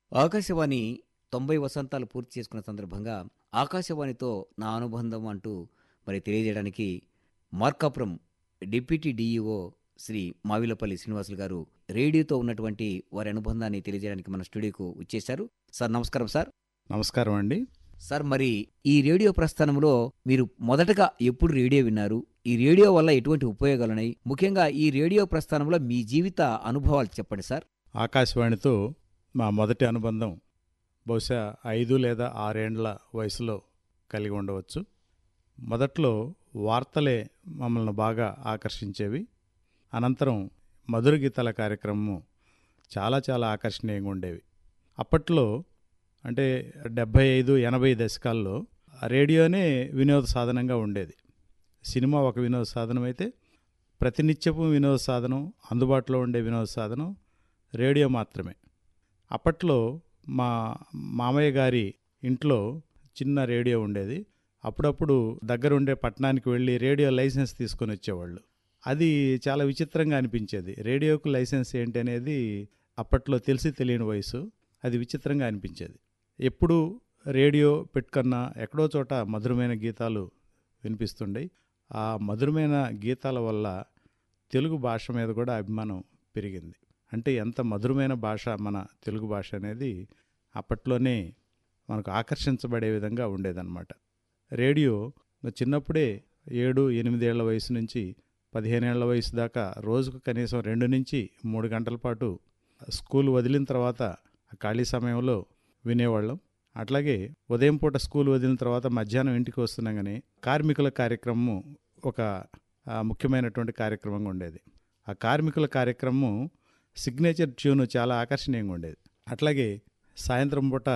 ఆకాశవాణి తొంభై వసంతాలు పూర్తి చేసుకున్న సందర్భంగా ఆకాశవాణితో నా అనుబంధం అంటూ మరి తెలియజేయడానికి మార్కాపురం డిప్యూటీ డీఈఓ శ్రీ మావిలపల్లి శ్రీనివాసులు గారు రేడియోతో ఉన్నటువంటి వారి అనుబంధాన్ని తెలియజేయడానికి మన స్టూడియోకు వచ్చేశారు సార్ నమస్కారం సార్ నమస్కారం అండి సార్ మరి ఈ రేడియో ప్రస్థానంలో మీరు మొదటగా ఎప్పుడు రేడియో విన్నారు ఈ రేడియో వల్ల ఎటువంటి ఉపయోగాలు ఉన్నాయి ముఖ్యంగా ఈ రేడియో ప్రస్థానంలో మీ జీవిత అనుభవాలు చెప్పండి సార్ ఆకాశవాణితో మా మొదటి అనుబంధం బహుశా ఐదు లేదా ఆరేండ్ల వయసులో కలిగి ఉండవచ్చు మొదట్లో వార్తలే మమ్మల్ని బాగా ఆకర్షించేవి అనంతరం మధుర గీతాల కార్యక్రమము చాలా చాలా ఆకర్షణీయంగా ఉండేవి అప్పట్లో అంటే డెబ్భై ఐదు ఎనభై దశకాల్లో రేడియోనే వినోద సాధనంగా ఉండేది సినిమా ఒక వినోద సాధనం అయితే ప్రతినిత్యపు వినోద సాధనం అందుబాటులో ఉండే వినోద సాధనం రేడియో మాత్రమే అప్పట్లో మా మామయ్య గారి ఇంట్లో చిన్న రేడియో ఉండేది అప్పుడప్పుడు దగ్గరుండే పట్టణానికి వెళ్ళి రేడియో లైసెన్స్ తీసుకొని వచ్చేవాళ్ళు అది చాలా విచిత్రంగా అనిపించేది రేడియోకు లైసెన్స్ ఏంటి అనేది అప్పట్లో తెలిసి తెలియని వయసు అది విచిత్రంగా అనిపించేది ఎప్పుడు రేడియో పెట్టుకున్నా ఎక్కడో చోట మధురమైన గీతాలు వినిపిస్తుండేవి ఆ మధురమైన గీతాల వల్ల తెలుగు భాష మీద కూడా అభిమానం పెరిగింది అంటే ఎంత మధురమైన భాష మన తెలుగు భాష అనేది అప్పట్లోనే మనకు ఆకర్షించబడే విధంగా ఉండేదన్నమాట రేడియో చిన్నప్పుడే ఏడు ఎనిమిదేళ్ల వయసు నుంచి పదిహేనేళ్ల వయసు దాకా రోజుకు కనీసం రెండు నుంచి మూడు గంటల పాటు స్కూల్ వదిలిన తర్వాత ఆ ఖాళీ సమయంలో వినేవాళ్ళం అట్లాగే ఉదయం పూట స్కూల్ వదిలిన తర్వాత మధ్యాహ్నం ఇంటికి వస్తున్నాగానే కార్మికుల కార్యక్రమము ఒక ఆ, ముఖ్యమైనటువంటి కార్యక్రమంగా ఉండేది ఆ కార్మికుల కార్యక్రమం సిగ్నేచర్ ట్యూన్ చాలా ఆకర్షణీయంగా ఉండేది అట్లాగే సాయంత్రం పూట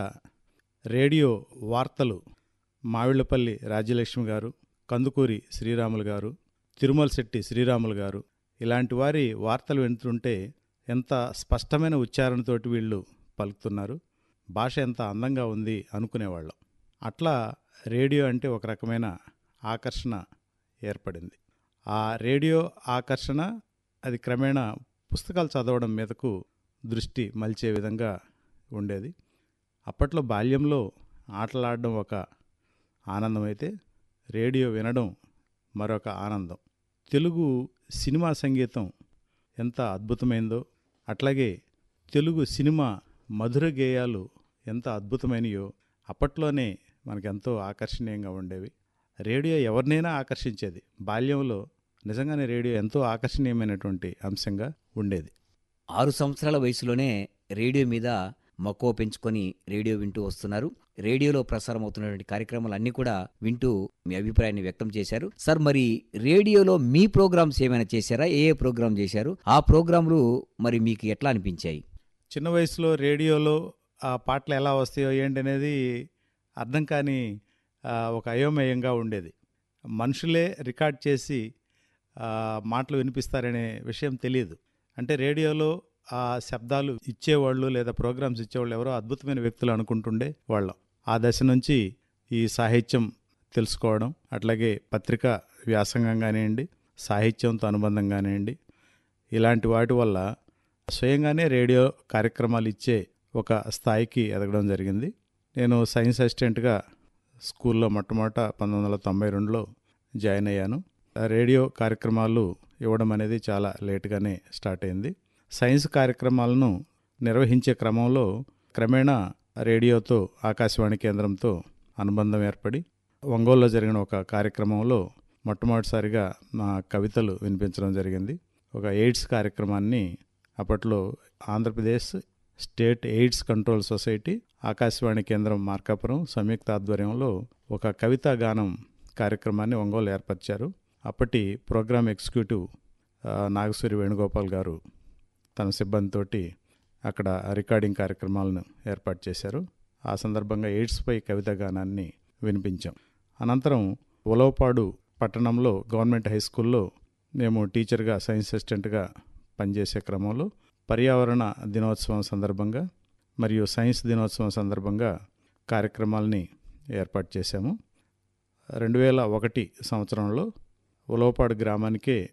రేడియో వార్తలు మావిళ్ళపల్లి రాజ్యలక్ష్మి గారు కందుకూరి శ్రీరాములు గారు తిరుమల శెట్టి శ్రీరాములు గారు ఇలాంటి వారి వార్తలు వింటుంటే ఎంత స్పష్టమైన ఉచ్చారణతోటి వీళ్ళు పలుకుతున్నారు భాష ఎంత అందంగా ఉంది అనుకునేవాళ్ళం అట్లా రేడియో అంటే ఒక రకమైన ఆకర్షణ ఏర్పడింది ఆ రేడియో ఆకర్షణ అది క్రమేణా పుస్తకాలు చదవడం మీదకు దృష్టి మలిచే విధంగా ఉండేది అప్పట్లో బాల్యంలో ఆటలాడడం ఒక ఆనందం అయితే రేడియో వినడం మరొక ఆనందం తెలుగు సినిమా సంగీతం ఎంత అద్భుతమైందో అట్లాగే తెలుగు సినిమా మధుర గేయాలు ఎంత అద్భుతమైనయో అప్పట్లోనే మనకెంతో ఆకర్షణీయంగా ఉండేవి రేడియో ఎవరినైనా ఆకర్షించేది బాల్యంలో నిజంగానే రేడియో ఎంతో ఆకర్షణీయమైనటువంటి అంశంగా ఉండేది ఆరు సంవత్సరాల వయసులోనే రేడియో మీద మక్కువ పెంచుకొని రేడియో వింటూ వస్తున్నారు రేడియోలో ప్రసారం అవుతున్నటువంటి కార్యక్రమాలు అన్నీ కూడా వింటూ మీ అభిప్రాయాన్ని వ్యక్తం చేశారు సార్ మరి రేడియోలో మీ ప్రోగ్రామ్స్ ఏమైనా చేశారా ఏ ఏ ప్రోగ్రామ్ చేశారు ఆ ప్రోగ్రాంలు మరి మీకు ఎట్లా అనిపించాయి చిన్న వయసులో రేడియోలో ఆ పాటలు ఎలా వస్తాయో ఏంటనేది అర్థం కాని ఆ, ఒక అయోమయంగా ఉండేది మనుషులే రికార్డ్ చేసి ఆ, మాటలు వినిపిస్తారనే విషయం తెలియదు అంటే రేడియోలో ఆ శబ్దాలు ఇచ్చేవాళ్ళు లేదా ప్రోగ్రామ్స్ ఇచ్చేవాళ్ళు ఎవరో అద్భుతమైన వ్యక్తులు అనుకుంటుండే వాళ్ళం ఆ దశ నుంచి ఈ సాహిత్యం తెలుసుకోవడం అట్లాగే పత్రికా వ్యాసంగం కానివ్వండి సాహిత్యంతో అనుబంధం కానివ్వండి ఇలాంటి వాటి వల్ల స్వయంగానే రేడియో కార్యక్రమాలు ఇచ్చే ఒక స్థాయికి ఎదగడం జరిగింది నేను సైన్స్ అసిస్టెంట్గా స్కూల్లో మొట్టమొదట పంతొమ్మిది వందల తొంభై రెండులో జాయిన్ అయ్యాను ఆ రేడియో కార్యక్రమాలు ఇవ్వడం అనేది చాలా లేటుగానే స్టార్ట్ అయింది సైన్స్ కార్యక్రమాలను నిర్వహించే క్రమంలో క్రమేణా రేడియోతో ఆకాశవాణి కేంద్రంతో అనుబంధం ఏర్పడి ఒంగోలులో జరిగిన ఒక కార్యక్రమంలో మొట్టమొదటిసారిగా నా కవితలు వినిపించడం జరిగింది ఒక ఎయిడ్స్ కార్యక్రమాన్ని అప్పట్లో Andhra Pradesh state AIDS control society Akashvani కేంద్రం మార్కాపురం సంయుక్త ఆధ్వర్యంలో ఒక కవితా గానం కార్యక్రమాన్ని ఒంగోలు ఏర్పరిచారు అప్పటి ప్రోగ్రామ్ ఎగ్జిక్యూటివ్ ఆ, నాగసూరి వేణుగోపాల్ గారు తన సిబ్బందితోటి అక్కడ రికార్డింగ్ కార్యక్రమాలను ఏర్పాటు చేశారు ఆ సందర్భంగా ఎయిడ్స్పై కవితా గానాన్ని వినిపించాం అనంతరం ఉలవపాడు పట్టణంలో గవర్నమెంట్ హై స్కూల్లో మేము టీచర్గా సైన్స్ అసిస్టెంట్గా పనిచేసే క్రమంలో పర్యావరణ దినోత్సవం సందర్భంగా మరియు సైన్స్ దినోత్సవం సందర్భంగా కార్యక్రమాలని ఏర్పాటు చేశాము రెండు వేల ఒకటి సంవత్సరంలో ఉలవపాడు గ్రామానికే